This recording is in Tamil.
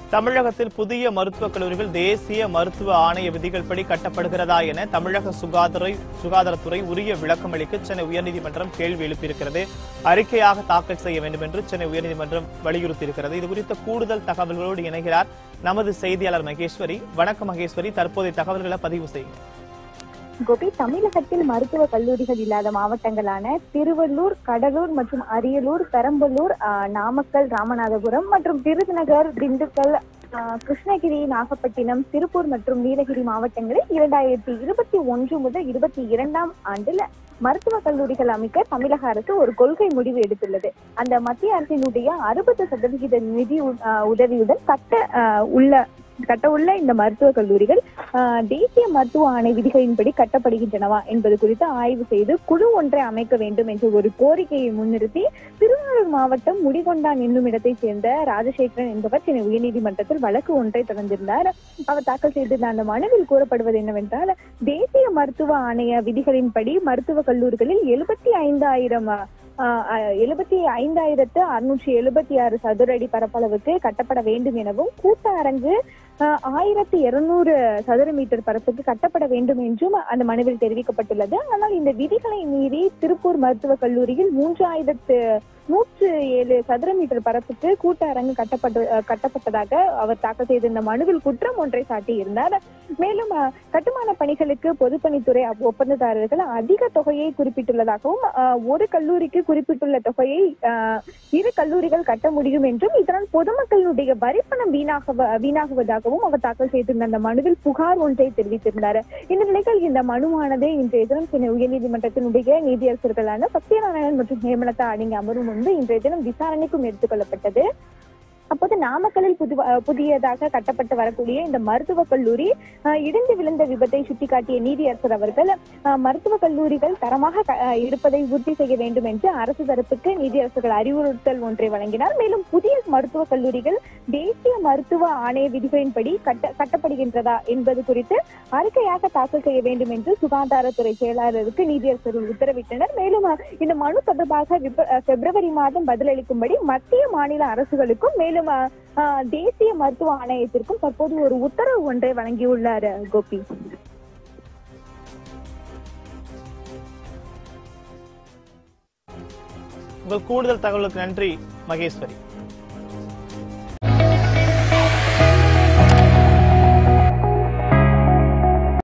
தமிழகத்தில் புதிய மருத்துவக் கல்லூரிகள் தேசிய மருத்துவ ஆணைய விதிகள்படி கட்டப்படுகிறதா என தமிழக சுகாதார சுகாதாரத்துறை உரிய விளக்கம் அளிக்க சென்னை உயர்நீதிமன்றம் கேள்வி எழுப்பியிருக்கிறது அறிக்கையாக தாக்கல் செய்ய வேண்டும் என்று சென்னை உயர்நீதிமன்றம் வலியுறுத்தியிருக்கிறது இது குறித்த கூடுதல் தகவல்களோடு இணைகிறார் நமது செய்தியாளர் மகேஸ்வரி வணக்கம் மகேஸ்வரி தற்போதைய தகவல்களை பதிவு செய்யுங்க கோபி தமிழகத்தில் மருத்துவ கல்லூரிகள் இல்லாத மாவட்டங்களான திருவள்ளூர் கடலூர் மற்றும் அரியலூர் பெரம்பலூர் ஆஹ், நாமக்கல் ராமநாதபுரம் மற்றும் விருதுநகர் திண்டுக்கல் ஆஹ், கிருஷ்ணகிரி நாகப்பட்டினம் திருப்பூர் மற்றும் நீலகிரி மாவட்டங்களில் இரண்டாயிரத்தி இருபத்தி ஒன்று முதல் இருபத்தி இரண்டாம் ஆண்டுல மருத்துவ கல்லூரிகள் அமைக்க தமிழக அரசு ஒரு கொள்கை முடிவு எடுத்துள்ளது அந்த மத்திய அரசினுடைய அறுபது சதவிகித நிதி உ- ஆஹ், உதவியுடன் கட்ட ஆஹ், உள்ள கட்ட உள்ள இந்த மருத்துவ கல்லூரிகள் ஆஹ், தேசிய மருத்துவ ஆணை விதிகளின்படி கட்டப்படுகின்றனவா என்பது குறித்து ஆய்வு செய்து குழு ஒன்றை அமைக்க வேண்டும் என்ற ஒரு கோரிக்கையை முன்னிறுத்தி திருவாரூர் மாவட்டம் முடிகொண்டான் என்னும் இடத்தைச் சேர்ந்த ராஜசேகரன் என்பவர் சென்னை உயர்நீதிமன்றத்தில் வழக்கு ஒன்றை தொடர்ந்திருந்தார் அவர் தாக்கல் செய்திருந்த அந்த மனுவில் கூறப்படுவது என்னவென்றால் தேசிய மருத்துவ ஆணைய விதிகளின்படி மருத்துவ கல்லூரிகளில் எழுபத்தி ஐந்தாயிரம் எழுபத்தி ஐந்தாயிரத்து அறுநூற்றி எழுபத்தி ஆறு சதுர அடி பரப்பளவுக்கு கட்டப்பட வேண்டும் எனவும் கூட்ட அரங்கு ஆஹ் ஆயிரத்தி இருநூறு சதுர மீட்டர் பரப்புக்கு கட்டப்பட வேண்டும் என்றும் அந்த மனுவில் தெரிவிக்கப்பட்டுள்ளது ஆனால் இந்த விதிகளை மீறி திருப்பூர் மருத்துவக் கல்லூரியில் மூன்றாயிரத்து நூற்று ஏழு சதுர மீட்டர் பரப்புக்கு கூட்ட அரங்கு கட்டப்பட்டு அஹ் கட்டப்பட்டதாக அவர் தாக்கல் செய்திருந்த மனுவில் குற்றம் ஒன்றை சாட்டியிருந்தார் மேலும் அஹ், கட்டுமான பணிகளுக்கு பொதுப்பணித்துறை ஒப்- ஒப்பந்ததாரர்கள் அதிக தொகையை குறிப்பிட்டுள்ளதாகவும் அஹ், ஒரு கல்லூரிக்கு குறிப்பிட்டுள்ள தொகையை அஹ், இரு கல்லூரிகள் கட்ட முடியும் என்றும் இதனால் பொதுமக்களுடைய வரிப்பணம் வீணாக வீணாகுவதாகவும் அவர் தாக்கல் செய்திருந்த அந்த மனுவில் புகார் ஒன்றை தெரிவித்திருந்தார் இந்த நிலையில் இந்த மனுவானது இன்றைய தினம் சென்னை உயர்நீதிமன்றத்தினுடைய நீதியரசர்களான சத்யநாராயணன் மற்றும் ஹேமலதா அடங்கிய அமர்வு முன்பு இன்றைய தினம் விசாரணைக்கும் எடுத்துக் கொள்ளப்பட்டது அப்போது நாமக்கலில் புது அஹ் புதியதாக கட்டப்பட்டு வரக்கூடிய இந்த மருத்துவக் கல்லூரி அஹ், இடிந்து விழுந்த விபத்தை சுட்டிக்காட்டிய நீதியரசர் அவர்கள் அஹ், மருத்துவக் கல்லூரிகள் தரமாக க- அஹ், இருப்பதை உறுதி செய்ய வேண்டும் என்று அரசு தரப்புக்கு நீதியரசர்கள் அறிவுறுத்தல் ஒன்றை வழங்கினார் மேலும் புதிய மருத்துவக் கல்லூரிகள் தேசிய மருத்துவ ஆணைய விதிகளின்படி கட்ட கட்டப்படுகின்றதா என்பது குறித்து அறிக்கையாக தாக்கல் செய்ய வேண்டும் என்று சுகாதாரத்துறை செயலாளருக்கு நீதியரசர்கள் உத்தரவிட்டனர் மேலும் அஹ், இந்த மனு தொடர்பாக விப- அஹ், பிப்ரவரி மாதம் பதிலளிக்கும்படி மத்திய மாநில அரசுகளுக்கும் மேலும் அஹ், அஹ், தேசிய மருத்துவ ஆணையத்திற்கும் தற்போது ஒரு உத்தரவு ஒன்றை வழங்கியுள்ளார் அஹ், கோபி உங்கள் கூடுதல் தகவலுக்கு நன்றி மகேஸ்வரி